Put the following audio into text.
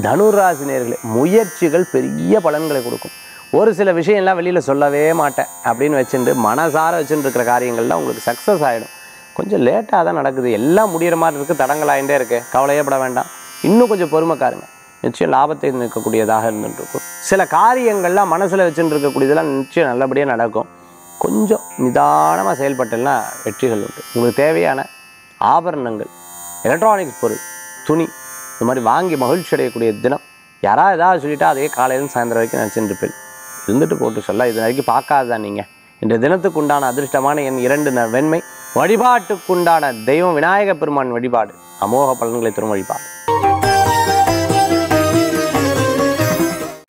தனுராசி நேர்களே முயற்சிகள் பெரிய பலன்களை கொடுக்கும் ஒரு சில விஷயம்லாம் வெளியில் சொல்லவே மாட்டேன் அப்படின்னு வச்சுட்டு மனசார வச்சுட்டு இருக்கிற காரியங்கள்லாம் உங்களுக்கு சக்ஸஸ் ஆகிடும் கொஞ்சம் லேட்டாக தான் நடக்குது எல்லாம் முடியிற மாதிரி இருக்குது தடங்களாயிட்டே இருக்கு கவலையே பட வேண்டாம் இன்னும் கொஞ்சம் பொறுமைக்காருங்க நிச்சயம் லாபத்தை நிற்கக்கூடியதாக இருந்துட்டு இருக்கும் சில காரியங்கள்லாம் மனசில் வச்சுட்டு இருக்கக்கூடியதெல்லாம் நிச்சயம் நல்லபடியாக நடக்கும் கொஞ்சம் நிதானமாக செயல்பட்டேன்னா வெற்றிகள் உண்டு உங்களுக்கு தேவையான ஆபரணங்கள் எலக்ட்ரானிக்ஸ் பொருள் துணி இந்த மாதிரி வாங்கி மகிழ்ச்சி அடையக்கூடிய தினம் யாராவது ஏதாவது சொல்லிட்டா அதே காலையிலேருந்து சாயந்தரம் வரைக்கும் நினச்சிட்டு இருப்பேன் இருந்துட்டு போட்டு சொல்ல இது வரைக்கும் பார்க்காததான் நீங்கள் இந்த தினத்துக்கு உண்டான அதிர்ஷ்டமான என் இரண்டு ந- வெண்மை வழிபாட்டுக்குண்டான தெய்வம் விநாயக பெருமான் வழிபாடு அமோக பலன்களை தரும் வழிபாடு